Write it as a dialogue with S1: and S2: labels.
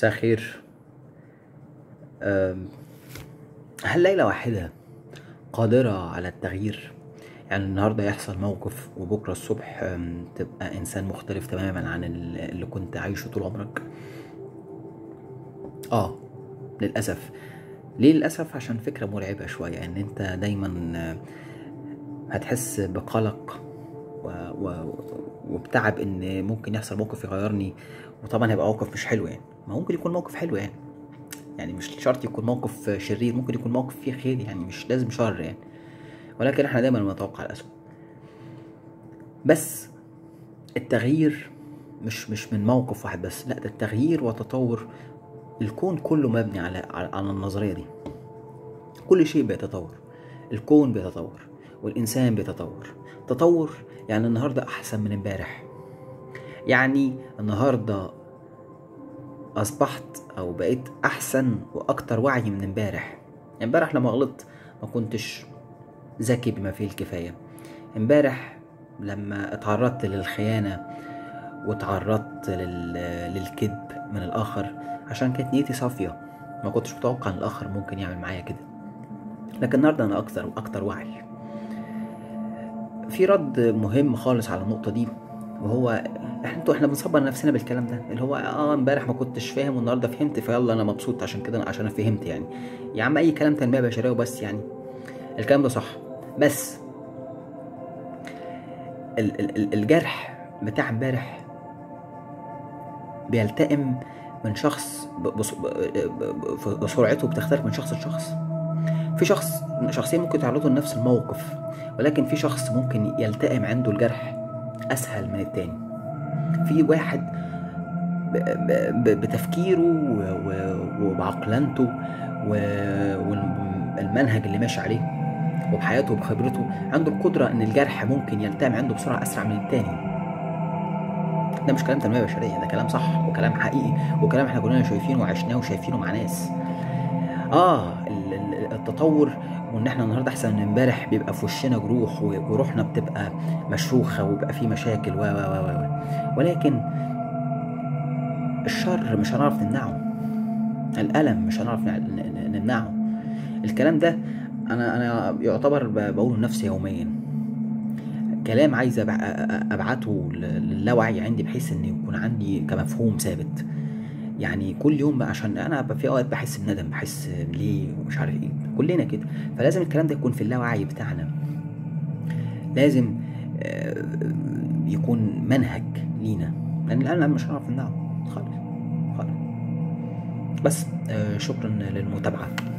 S1: مساء الخير أم، هل ليلة واحدة قادرة على التغيير؟ يعني النهاردة يحصل موقف وبكرة الصبح أم، تبقى إنسان مختلف تماما عن ال- اللي كنت عايشه طول عمرك؟ آه للأسف ليه للأسف؟ عشان فكرة مرعبة شوية إن أنت دايما آه، هتحس بقلق و... و... وبتعب ان ممكن يحصل موقف يغيرني وطبعا هيبقى موقف مش حلو يعني ما ممكن يكون موقف حلو يعني يعني مش شرط يكون موقف شرير ممكن يكون موقف فيه خير يعني مش لازم شر يعني ولكن احنا دايما بنتوقع الأسوأ بس التغيير مش مش من موقف واحد بس لا ده التغيير وتطور الكون كله مبني على على على النظرية دي كل شيء بيتطور الكون بيتطور والإنسان بيتطور تطور يعني النهاردة أحسن من امبارح يعني النهاردة أصبحت أو بقيت أحسن وأكتر وعي من امبارح امبارح لما غلطت ما كنتش ذكي بما فيه الكفاية امبارح لما اتعرضت للخيانة واتعرضت لل... للكذب من الآخر عشان كانت نيتي صافية ما كنتش متوقع ان الآخر ممكن يعمل معايا كده لكن النهارده أنا أكتر وأكتر وعي في رد مهم خالص على النقطة دي وهو احنا انتوا احنا بنصبر نفسنا بالكلام ده اللي هو اه امبارح ما كنتش فاهم والنهارده فهمت فيلا انا مبسوط عشان كده عشان انا فهمت يعني يا عم اي كلام تنمية بشرية وبس يعني الكلام ده صح بس ال- ال- ال- الجرح بتاع امبارح بيلتئم من شخص ب- بص- ب- ب- بسرعته بتختلف من شخص لشخص في شخص شخصين ممكن يتعرضوا لنفس الموقف ولكن في شخص ممكن يلتئم عنده الجرح اسهل من التاني في واحد ب- ب- ب- بتفكيره و- و- وبعقلانته و- والمنهج اللي ماشي عليه وبحياته وبخبرته عنده القدرة إن الجرح ممكن يلتئم عنده بسرعة أسرع من التاني ده مش كلام تنمية بشرية ده كلام صح وكلام حقيقي وكلام احنا كلنا شايفينه وعشناه وشايفينه مع ناس اه ال- ال- التطور وان احنا النهارده احسن من امبارح بيبقى في وشنا جروح و- وروحنا بتبقى مشروخه وبيبقى في مشاكل و و و و ولكن الشر مش هنعرف نمنعه الالم مش هنعرف نع- ن- ن- نمنعه الكلام ده انا انا يعتبر ب- بقوله لنفسي يوميا كلام عايز أبع- أ- ابعته ل- للاوعي عندي بحيث ان يكون عندي كمفهوم ثابت يعني كل يوم بقى عشان انا بقى في اوقات بحس بندم بحس ليه ومش عارف ايه كلنا كده فلازم الكلام ده يكون في اللاوعي بتاعنا لازم آه، يكون منهج لينا لان الان مش هنعرف نمنعه خالص خالص بس آه، شكرا للمتابعه